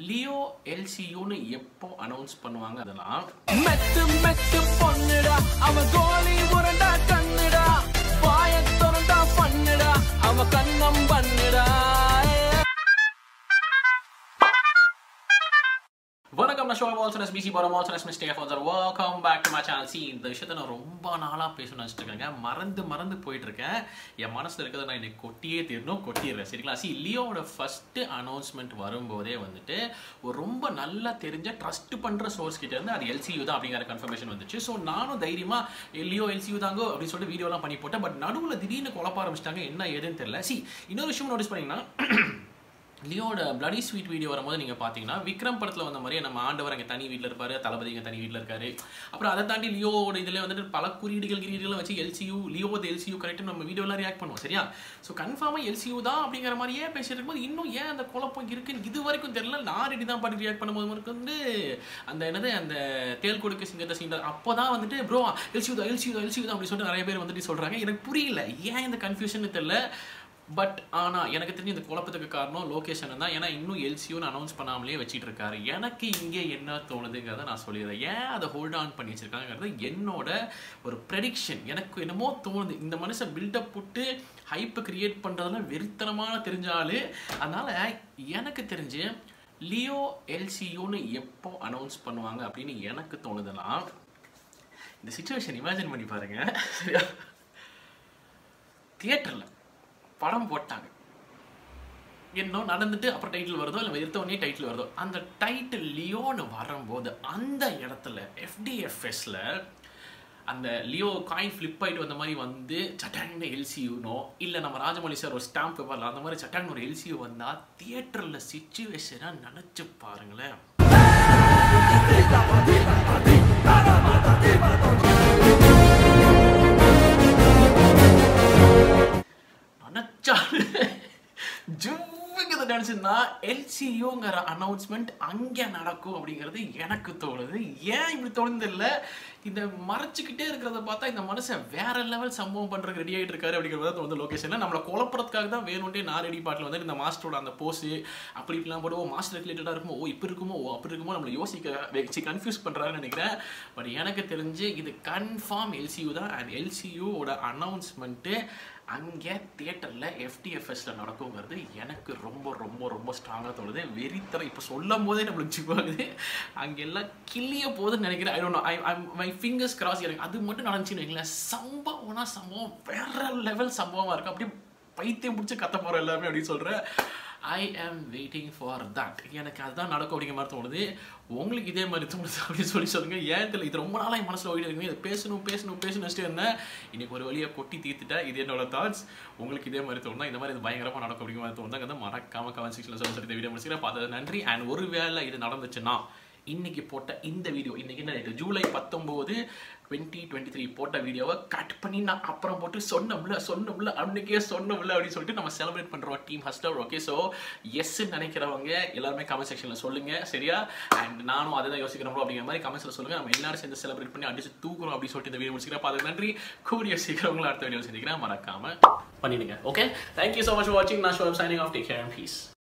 Leo எல்சியூன்னு எப்போ announce பண்ணுவாங்க அதெல்லாம் மெத்து மெத்து பொண்ணுடா அவ கோலி உரண்டா கண்ணுடா வாய திறந்தா பண்ணுடா அவ கண்ணம் பண்ணுடா வணக்கம் நான் ஷோபா ஆல்சோ எஸ் பிசி பரம் also as mistake father welcome back to my channel சி இந்த விஷயத்தை நான் ரொம்ப நாளாக பேசணும்னு வச்சுட்டு இருக்கேங்க மறந்து மறந்து போயிட்டு இருக்கேன் என் மனசில் இருக்கிறத நான் இன்னைக்கு கொட்டியே தீரணும் கொட்டிடுறேன் சரிங்களா சி லியோவோட ஃபஸ்ட்டு அனௌன்ஸ்மெண்ட் வரும்போதே வந்துட்டு ஒரு ரொம்ப நல்லா தெரிஞ்ச ட்ரஸ்ட் பண்ணுற சோர்ஸ் கிட்ட இருந்து அது எல்சியூ தான் அப்படிங்கிற கன்ஃபர்மேஷன் வந்துச்சு ஸோ நானும் தைரியமாக லியோ எல்சியூ தாங்கோ அப்படின்னு சொல்லிட்டு வீடியோலாம் பண்ணி போட்டேன் பட் நடுவில் திடீர்னு குழப்ப ஆரம்பிச்சிட்டாங்க என்ன ஏதுன்னு தெரியல சி இன்னொரு விஷயம் நோட்டீஸ் பண்ணீங்கன்னா லியோட பிளடி ஸ்வீட் வீடியோ வரும்போது நீங்கள் பார்த்தீங்கன்னா விக்ரம் படத்தில் வந்த மாதிரியே நம்ம ஆண்டவர் அங்கே தனி வீட்டில் இருப்பார் தளபதி இங்கே தனி வீட்டில் இருக்காரு அப்புறம் அதை தாண்டி லியோவோட இதில் வந்துட்டு பல குறியீடுகள் கிரீடுகள் வச்சு எல்சியூ லியோவது எல்சியூ கரெக்ட் நம்ம வீடியோலாம் ரியாக்ட் பண்ணுவோம் சரியா ஸோ கன்ஃபார்மாக எல்சியூ தான் அப்படிங்கிற மாதிரியே பேசிட்டு இருக்கும்போது இன்னும் ஏன் அந்த குழப்பம் இருக்குன்னு இது வரைக்கும் தெரியல நான் ரெடி தான் பாட்டு ரியாக்ட் பண்ணும்போது எனக்கு வந்து அந்த என்னது அந்த தேல் கொடுக்க சிங்கத்தை சீண்டர் அப்போ தான் வந்துட்டு ப்ரோ எல்சியூ தான் எல்சியூ தான் எல்சியூ தான் அப்படின்னு சொல்லிட்டு நிறைய பேர் வந்துட்டு சொல்கிறாங்க எனக்கு புரியல ஏன் இந்த கன்ஃபியூஷன் தெரியல பட் ஆனால் எனக்கு தெரிஞ்ச இந்த குழப்பத்துக்கு காரணம் லொகேஷன் தான் ஏன்னா இன்னும் எல்சியூன்னு அனௌன்ஸ் பண்ணாமலே வச்சிட்டு இருக்காரு எனக்கு இங்கே என்ன தோணுதுங்கிறத நான் சொல்லிடுறேன் ஏன் அதை ஹோல்ட் ஆன் பண்ணி வச்சிருக்காங்கிறது என்னோட ஒரு ப்ரெடிக்ஷன் எனக்கு என்னமோ தோணுது இந்த மனுஷன் பில்டப் போட்டு ஹைப்பை கிரியேட் பண்ணுறதெல்லாம் வெறித்தனமான தெரிஞ்சாலு அதனால எனக்கு தெரிஞ்சு லியோ எல்சியூன்னு எப்போ அனௌன்ஸ் பண்ணுவாங்க அப்படின்னு எனக்கு தோணுதுன்னா இந்த சுச்சுவேஷன் இமேஜின் பண்ணி பாருங்க சரியா தியேட்டரில் படம் போட்டாங்க இன்னும் நடந்துட்டு அப்புறம் டைட்டில் வருதோ இல்லை எடுத்த உடனே டைட்டில் வருதோ அந்த டைட்டில் லியோன்னு வரும்போது அந்த இடத்துல எஃப்டிஎஃப்எஸ்ல அந்த லியோ காயின் ஃப்ளிப் ஆகிட்டு வந்த மாதிரி வந்து சட்டாங்னு எல்சியூனோ இல்லை நம்ம ராஜமௌழி சார் ஒரு ஸ்டாம்ப் பேப்பரில் அந்த மாதிரி சட்டாங்னு ஒரு எல்சியூ வந்தால் தியேட்டரில் சுச்சுவேஷனாக நினச்சி பாருங்களேன் நினச்சாலும் ஜுவ்வுங்கிறத நினச்சுன்னா எல்சியூங்கிற அனௌன்ஸ்மெண்ட் அங்கே நடக்கும் அப்படிங்கிறது எனக்கு தோணுது ஏன் இப்படி தோணுது இல்லை இந்த மறைச்சிக்கிட்டே இருக்கிறத பார்த்தா இந்த மனுஷன் வேற லெவல் சம்பவம் பண்ணுறதுக்கு ரெடி ஆகிட்டு இருக்காரு அப்படிங்கிறத தோணுது லொக்கேஷனில் நம்மளை குழப்பறதுக்காக தான் வேணும்ட்டே நான் ரெடி பாட்டில் வந்து இந்த மாஸ்டரோட அந்த போஸு அப்படி இப்படிலாம் போடுவோம் மாஸ்டர் ரிலேட்டடாக இருக்குமோ ஓ இப்படி இருக்குமோ ஓ அப்படி இருக்குமோ நம்மளை யோசிக்க வச்சு கன்ஃபியூஸ் பண்ணுறாருன்னு நினைக்கிறேன் பட் எனக்கு தெரிஞ்சு இது கன்ஃபார்ம் எல்சியூ தான் அண்ட் எல்சியூவோட அனௌன்ஸ்மெண்ட்டு அங்கே தியேட்டரில் எஃப்டிஎஃப்எஸில் நடக்குங்கிறது எனக்கு ரொம்ப ரொம்ப ரொம்ப ஸ்ட்ராங்காக தோணுது வெறித்தரம் இப்போ சொல்லும் போதே நம்மளுக்கு சிப்பாகுது அங்கே எல்லாம் கிள்ளிய போதுன்னு நினைக்கிறேன் I don't I I my fingers cross எனக்கு அது மட்டும் நடந்துச்சுன்னு வைங்களேன் சம்பவம்னா சம்பவம் வேற லெவல் சம்பவமாக இருக்குது அப்படியே பைத்தியம் பிடிச்சி கத்த போகிற எல்லாமே அப்படின்னு சொல்கிறேன் ஐ ஆம் வெயிட்டிங் ஃபார் தட் எனக்கு அதுதான் நடக்கும் அப்படிங்கிற மாதிரி தோணுது உங்களுக்கு இதே மாதிரி தோணுது அப்படின்னு சொல்லி சொல்லுங்க ஏன் தெரியல இது ரொம்ப நாளாக என் மனசில் ஓடிட்டு இருக்குங்க இதை பேசணும் பேசணும் பேசணும் வச்சுட்டு இருந்தேன் இன்னைக்கு ஒரு வழியாக கொட்டி தீர்த்துட்டேன் இது என்னோட தாட்ஸ் உங்களுக்கு இதே மாதிரி தோணுதா இந்த மாதிரி இது பயங்கரமாக நடக்கும் அப்படிங்கிற மாதிரி தோணுதாங்க மறக்காம கமெண்ட் செக்ஷனில் சொல்லி சொல்லி இந்த வீடியோ முடிச்சுக்கிறேன் பார்த்தது நன்றி அண்ட் ஒரு வேளை இது நடந்துச்சுன்னா இன்னைக்கு போட்ட இந்த வீடியோ இன்னைக்கு என்ன டேட் ஜூலை பத்தொம்போது டுவெண்ட்டி டுவெண்ட்டி த்ரீ போட்ட வீடியோவை கட் பண்ணி நான் அப்புறம் போட்டு சொன்னோம்ல சொன்னோம்ல அன்னைக்கே சொன்னோம்ல அப்படின்னு சொல்லிட்டு நம்ம செலிப்ரேட் பண்ணுறோம் டீம் ஹஸ்டர் ஓகே ஸோ எஸ் நினைக்கிறவங்க எல்லாருமே கமெண்ட் செக்ஷனில் சொல்லுங்க சரியா அண்ட் நானும் அதை தான் யோசிக்கிறோம் அப்படிங்கிற மாதிரி கமெண்ட்ஸில் சொல்லுங்க நம்ம எல்லாரும் சேர்ந்து செலிப்ரேட் பண்ணி அடிச்சு தூக்குறோம் அப்படின்னு சொல்லிட்டு இந்த வீடியோ முடிச்சுக்கிறேன் அதுக்கு நன்றி கூடிய சீக்கிரம் உங்களை அடுத்த வீடியோ சந்திக்கிறேன் மறக்காம பண்ணிடுங்க okay thank you so much for வாட்சிங் நான் ஷோ signing off take care and piece